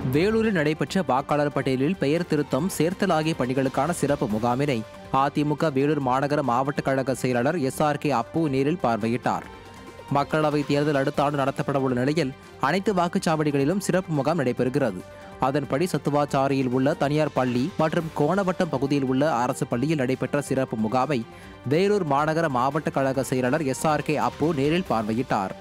வேலூரில் நடைபெற்ற வாக்காளர் பட்டியலில் பெயர் திருத்தம் சேர்த்தல் ஆகிய பணிகளுக்கான சிறப்பு முகாமினை அதிமுக வேலூர் மாநகர மாவட்ட கழக செயலாளர் எஸ் ஆர் கே அப்பு நேரில் பார்வையிட்டார் மக்களவை தேர்தல் அடுத்த ஆண்டு நடத்தப்பட உள்ள நிலையில் அனைத்து வாக்குச்சாவடிகளிலும் சிறப்பு முகாம் நடைபெறுகிறது அதன்படி சத்துவாச்சாரியில் உள்ள தனியார் பள்ளி மற்றும் கோணவட்டம் பகுதியில் உள்ள அரசு பள்ளியில் நடைபெற்ற சிறப்பு முகாமை வேலூர் மாநகர மாவட்ட கழக செயலாளர் எஸ் ஆர் கே அப்பு நேரில் பார்வையிட்டார்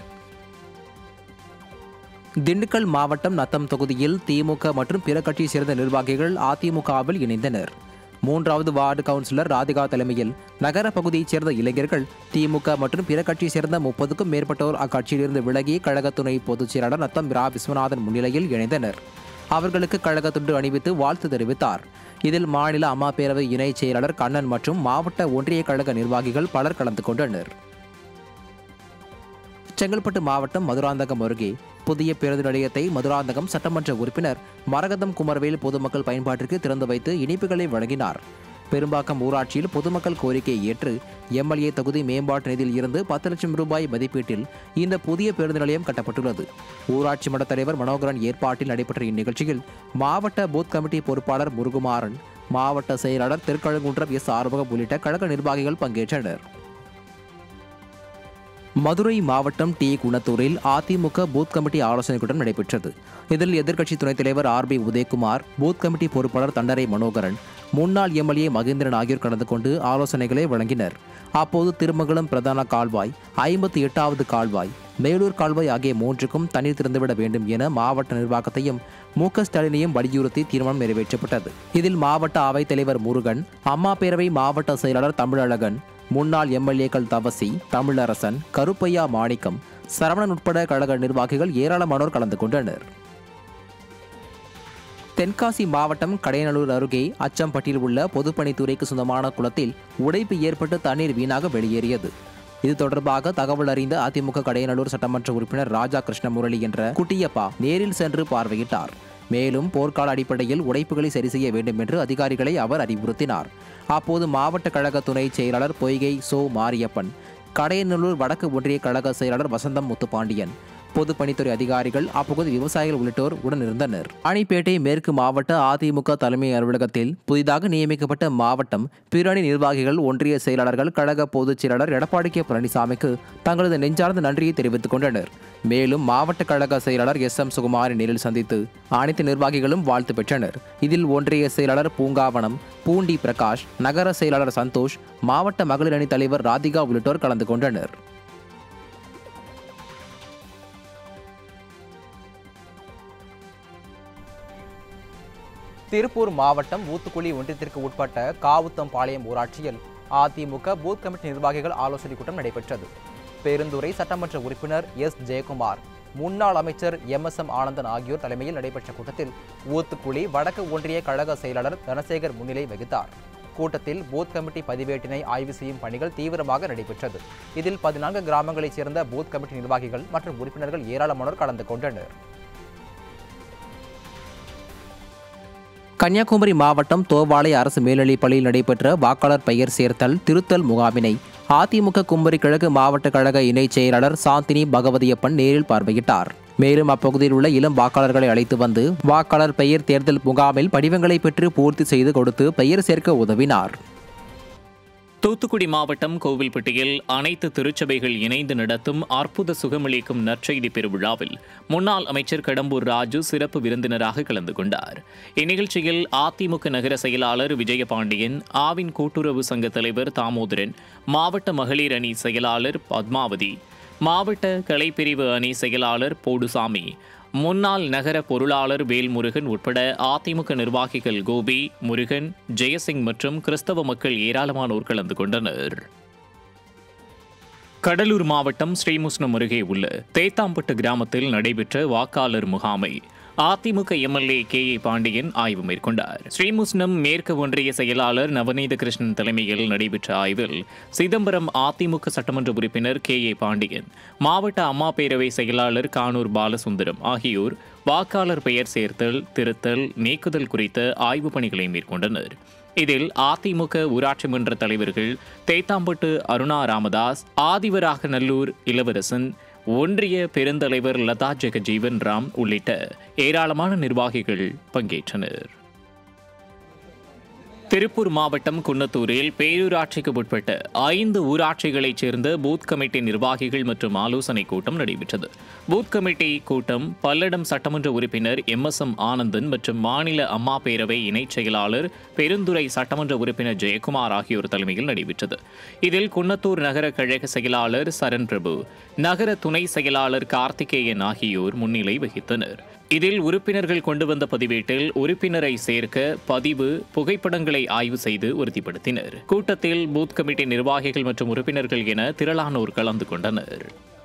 திண்டுக்கல் மாவட்டம் நத்தம் தொகுதியில் திமுக மற்றும் பிற கட்சியைச் சேர்ந்த நிர்வாகிகள் அதிமுகவில் இணைந்தனர் மூன்றாவது வார்டு கவுன்சிலர் ராதிகா தலைமையில் நகர பகுதியைச் சேர்ந்த இளைஞர்கள் திமுக மற்றும் பிற கட்சியைச் சேர்ந்த முப்பதுக்கும் மேற்பட்டோர் அக்கட்சியிலிருந்து விலகி கழக துணை பொதுச் செயலாளர் நத்தம் ரா விஸ்வநாதன் முன்னிலையில் இணைந்தனர் அவர்களுக்கு கழக துண்டு அணிவித்து வாழ்த்து தெரிவித்தார் இதில் மாநில அம்மா பேரவை இணைச் செயலாளர் கண்ணன் மற்றும் மாவட்ட ஒன்றிய கழக நிர்வாகிகள் பலர் கலந்து கொண்டனர் செங்கல்பட்டு மாவட்டம் மதுராந்தகம் அருகே புதிய பேருந்து நிலையத்தை மதுராந்தகம் சட்டமன்ற உறுப்பினர் மரகதம் குமரவேல் பொதுமக்கள் பயன்பாட்டிற்கு திறந்து வைத்து இனிப்புகளை வழங்கினார் பெரும்பாக்கம் ஊராட்சியில் பொதுமக்கள் கோரிக்கையை ஏற்று எம்எல்ஏ தொகுதி மேம்பாட்டு நிதியில் இருந்து பத்து லட்சம் ரூபாய் மதிப்பீட்டில் இந்த புதிய பேருந்து நிலையம் கட்டப்பட்டுள்ளது ஊராட்சி மன்ற தலைவர் மனோகரன் ஏற்பாட்டில் நடைபெற்ற இந்நிகழ்ச்சியில் மாவட்ட பூத் கமிட்டி பொறுப்பாளர் முருகுமாறன் மாவட்ட செயலாளர் திருக்கழுங்குன்றம் எஸ் ஆறுமுகம் உள்ளிட்ட கழக நிர்வாகிகள் பங்கேற்றனர் மதுரை மாவட்டம் டி குணத்தூரில் அதிமுக பூத் கமிட்டி ஆலோசனைக் கூட்டம் நடைபெற்றது இதில் எதிர்க்கட்சி துணைத் தலைவர் R P Udhayakumar booth committee பொறுப்பாளர் தண்டரை மனோகரன் முன்னாள் எம்எல்ஏ மகேந்திரன் ஆகியோர் கலந்து கொண்டு ஆலோசனைகளை வழங்கினர் அப்போது திருமங்கலம் பிரதான கால்வாய் ஐம்பத்தி எட்டாவது கால்வாய் மேலூர் கால்வாய் ஆகிய மூன்றுக்கும் தண்ணீர் திறந்துவிட வேண்டும் என மாவட்ட நிர்வாகத்தையும் மு க ஸ்டாலினையும் வலியுறுத்தி தீர்மானம் நிறைவேற்றப்பட்டது இதில் மாவட்ட அவைத்தலைவர் முருகன் அம்மா பேரவை மாவட்ட செயலாளர் தமிழழகன் முன்னாள் எம்எல்ஏக்கள் தவசி தமிழரசன் கருப்பையா மாணிக்கம் சரவணன் உட்பட கழக நிர்வாகிகள் ஏராளமானோர் கலந்து கொண்டனர் தென்காசி மாவட்டம் கடையநல்லூர் அருகே அச்சம்பட்டியில் உள்ள பொதுப்பணித்துறைக்கு சொந்தமான குளத்தில் உடைப்பு ஏற்பட்டு தண்ணீர் வீணாக வெளியேறியது இது தொடர்பாக தகவல் அறிந்த அதிமுக கடையநல்லூர் சட்டமன்ற உறுப்பினர் ராஜா கிருஷ்ணமுரளி என்ற குட்டியப்பா நேரில் சென்று பார்வையிட்டார் மேலும் போர்க்கால அடிப்படையில் உடைப்புகளை சரி செய்ய வேண்டும் என்று அதிகாரிகளை அவர் அறிவுறுத்தினார் அப்போது மாவட்ட கழக துணை செயலாளர் பொய்கை சோ மாரியப்பன் கடையநல்லூர் வடக்கு ஒன்றிய கழக செயலாளர் வசந்தம் முத்துப்பாண்டியன் பொதுப்பணித்துறை அதிகாரிகள் அப்பகுதி விவசாயிகள் உள்ளிட்டோர் உடனிருந்தனர் ராணிப்பேட்டை மேற்கு மாவட்ட அதிமுக தலைமை அலுவலகத்தில் புதிதாக நியமிக்கப்பட்ட மாவட்டம் பிரணி நிர்வாகிகள் ஒன்றிய செயலாளர்கள் கழக பொதுச் செயலாளர் எடப்பாடி கே பழனிசாமிக்கு தங்களது நெஞ்சார்ந்த நன்றியை தெரிவித்துக் கொண்டனர் மேலும் மாவட்ட கழக செயலாளர் எஸ் எம் சுகுமாரை நேரில் சந்தித்து அனைத்து நிர்வாகிகளும் வாழ்த்து பெற்றனர் இதில் ஒன்றிய செயலாளர் பூங்காவனம் பூண்டி பிரகாஷ் நகர செயலாளர் சந்தோஷ் மாவட்ட மகளிர் அணி தலைவர் ராதிகா உள்ளிட்டோர் கலந்து கொண்டனர் திருப்பூர் மாவட்டம் ஊத்துக்குளி ஒன்றியத்திற்கு உட்பட்ட காவுத்தம்பாளையம் ஊராட்சியில் அதிமுக பூத் கமிட்டி நிர்வாகிகள் ஆலோசனைக் கூட்டம் நடைபெற்றது பெருந்துறை சட்டமன்ற உறுப்பினர் எஸ் ஜெயக்குமார் முன்னாள் அமைச்சர் எம் எஸ் எம் ஆனந்தன் ஆகியோர் தலைமையில் நடைபெற்ற கூட்டத்தில் ஊத்துக்குளி வடக்கு ஒன்றிய கழக செயலாளர் தனசேகர் முன்னிலை வகித்தார் கூட்டத்தில் பூத் கமிட்டி பதிவேட்டினை ஆய்வு செய்யும் பணிகள் தீவிரமாக நடைபெற்றது இதில் பதினான்கு கிராமங்களைச் சேர்ந்த பூத் கமிட்டி நிர்வாகிகள் மற்றும் உறுப்பினர்கள் ஏராளமானோர் கலந்து கொண்டனர் கன்னியாகுமரி மாவட்டம் தோவாளை அரசு மேல்நிலைப் பள்ளியில் நடைபெற்ற வாக்காளர் பெயர் சேர்த்தல் திருத்தல் முகாமினை அதிமுக கும்பரி கிழக்கு மாவட்ட கழக இணைச் செயலாளர் சாந்தினி பகவதியப்பன் நேரில் பார்வையிட்டார் மேலும் அப்பகுதியில் உள்ள இளம் வாக்காளர்களை அழைத்து வந்து வாக்காளர் பெயர் தேர்தல் முகாமில் படிவங்களை பெற்று பூர்த்தி செய்து கொடுத்து பெயர் சேர்க்க உதவினார் தூத்துக்குடி மாவட்டம் கோவில்பட்டியில் அனைத்து திருச்சபைகள் இணைந்து நடத்தும் அற்புத சுகமளிக்கும் நற்செய்தி பெருவிழாவில் முன்னாள் அமைச்சர் கடம்பூர் ராஜு சிறப்பு விருந்தினராக கலந்து கொண்டார் இந்நிகழ்ச்சியில் அதிமுக நகர செயலாளர் விஜயபாண்டியன் ஆவின் கூட்டுறவு சங்க தலைவர் தாமோதரன் மாவட்ட மகளிர் அணி செயலாளர் பத்மாவதி மாவட்ட கலைப்பிரிவு அணி செயலாளர் போடுசாமி முன்னாள் நகர பொருளாளர் வேல்முருகன் உட்பட அதிமுக நிர்வாகிகள் கோபி முருகன் ஜெயசிங் மற்றும் கிறிஸ்தவ மக்கள் ஏராளமானோர் கலந்து கொண்டனர் கடலூர் மாவட்டம் ஸ்ரீமுஷ்ணம் அருகே உள்ள தேத்தாம்பட்டு கிராமத்தில் நடைபெற்ற வாக்காளர் முகாமை AIADMK MLA K A Pandian ஆய்வு மேற்கொண்டார் ஸ்ரீமுஸ்னம் மேற்கு ஒன்றிய செயலாளர் நவநீத கிருஷ்ணன் தலைமையில் நடைபெற்ற ஆய்வில் சிதம்பரம் அதிமுக சட்டமன்ற உறுப்பினர் கே ஏ பாண்டியன் மாவட்ட அம்மா பேரவை செயலாளர் கானூர் பாலசுந்தரம் ஆகியோர் வாக்காளர் பெயர் சேர்த்தல் திருத்தல் நீக்குதல் குறித்த ஆய்வுப் பணிகளை மேற்கொண்டனர் இதில் அதிமுக ஊராட்சி மன்ற தலைவர்கள் தேத்தாம்பட்டு அருணா ராமதாஸ் ஆதிவராக நல்லூர் இளவரசன் ஒன்றிய பெருந்தலைவர் லதா ஜெகஜீவன் ராம் உள்ளிட்ட ஏராளமான நிர்வாகிகள் பங்கேற்றனர் திருப்பூர் மாவட்டம் குன்னத்தூரில் பேரூராட்சிக்கு உட்பட்ட ஐந்து ஊராட்சிகளைச் சேர்ந்த பூத் கமிட்டி நிர்வாகிகள் மற்றும் ஆலோசனைக் கூட்டம் நடைபெற்றது பூத் கமிட்டி கூட்டம் பல்லடம் சட்டமன்ற உறுப்பினர் எம் எஸ் எம் ஆனந்தன் மற்றும் மாநில அம்மா பேரவை இணைச் செயலாளர் பெருந்துறை சட்டமன்ற உறுப்பினர் ஜெயக்குமார் ஆகியோர் தலைமையில் நடைபெற்றது இதில் குன்னத்தூர் நகர கழக செயலாளர் சரண் பிரபு நகர துணை செயலாளர் கார்த்திகேயன் ஆகியோர் முன்னிலை வகித்தனர் இதில் உறுப்பினர்கள் கொண்டு வந்த பதிவேட்டில் உறுப்பினரை சேர்க்க பதிவு புகைப்படங்களை ஆய்வு செய்து உறுதிப்படுத்தினர் கூட்டத்தில் பூத் கமிட்டி நிர்வாகிகள் மற்றும் உறுப்பினர்கள் என திரளானோர் கலந்து கொண்டனர்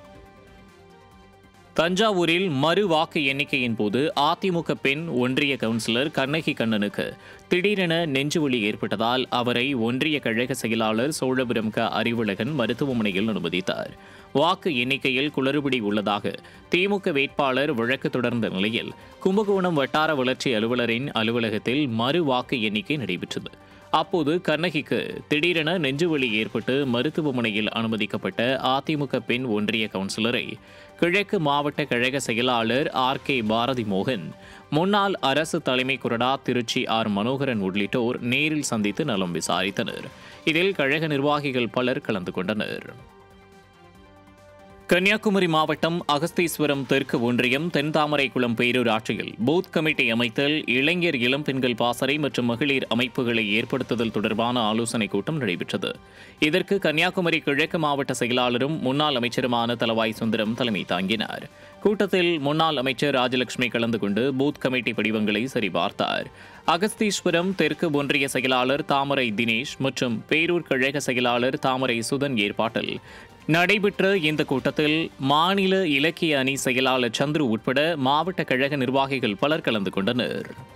தஞ்சாவூரில் மறு வாக்கு எண்ணிக்கையின் போது அதிமுக பெண் ஒன்றிய கவுன்சிலர் கண்ணகி கண்ணனுக்கு திடீரென நெஞ்சுவலி ஏற்பட்டதால் அவரை ஒன்றிய கழக செயலாளர் சோழபுரம் க அறிவுலகன் மருத்துவமனையில் அனுமதித்தார் வாக்கு எண்ணிக்கையில் குளறுபடி உள்ளதாக திமுக வேட்பாளர் வழக்கு தொடர்ந்த நிலையில் கும்பகோணம் வட்டார வளர்ச்சி அலுவலரின் அலுவலகத்தில் மறு வாக்கு எண்ணிக்கை நடைபெற்றது அப்போது கண்ணகிக்கு திடீரென நெஞ்சுவலி ஏற்பட்டு மருத்துவமனையில் அனுமதிக்கப்பட்ட அதிமுக பெண் ஒன்றிய கவுன்சிலரை கிழக்கு மாவட்ட கழக செயலாளர் ஆர் கே பாரதி மோகன் முன்னாள் அரசு தலைமை கொறடா திருச்சி ஆர் மனோகரன் உள்ளிட்டோர் நேரில் சந்தித்து நலம் விசாரித்தனர் இதில் கழக நிர்வாகிகள் பலர் கலந்து கொண்டனர் கன்னியாகுமரி மாவட்டம் அகஸ்தீஸ்வரம் தெற்கு ஒன்றியம் தென்தாமரைக்குளம் பேரூராட்சியில் பூத் கமிட்டி அமைத்தல் இளைஞர் இளம்பெண்கள் பாசறை மற்றும் மகளிர் அமைப்புகளை ஏற்படுத்துதல் தொடர்பான ஆலோசனைக் கூட்டம் நடைபெற்றது இதற்கு கன்னியாகுமரி கிழக்கு மாவட்ட செயலாளரும் முன்னாள் அமைச்சருமான தலவாய் சுந்தரம் தலைமை தாங்கினார் கூட்டத்தில் முன்னாள் அமைச்சர் ராஜலட்சுமி கலந்து கொண்டு பூத் கமிட்டி படிவங்களை சரிபார்த்தார் அகஸ்தீஸ்வரம் தெற்கு ஒன்றிய செயலாளர் தாமரை தினேஷ் மற்றும் பேரூர் கழக செயலாளர் தாமரை சுதன் ஏற்பாட்டில் நடைபெற்ற இந்த கூட்டத்தில் மாநில இலக்கிய அணி செயலாளர் சந்துரு உட்பட மாவட்ட கழக நிர்வாகிகள் பலர் கலந்து கொண்டனர்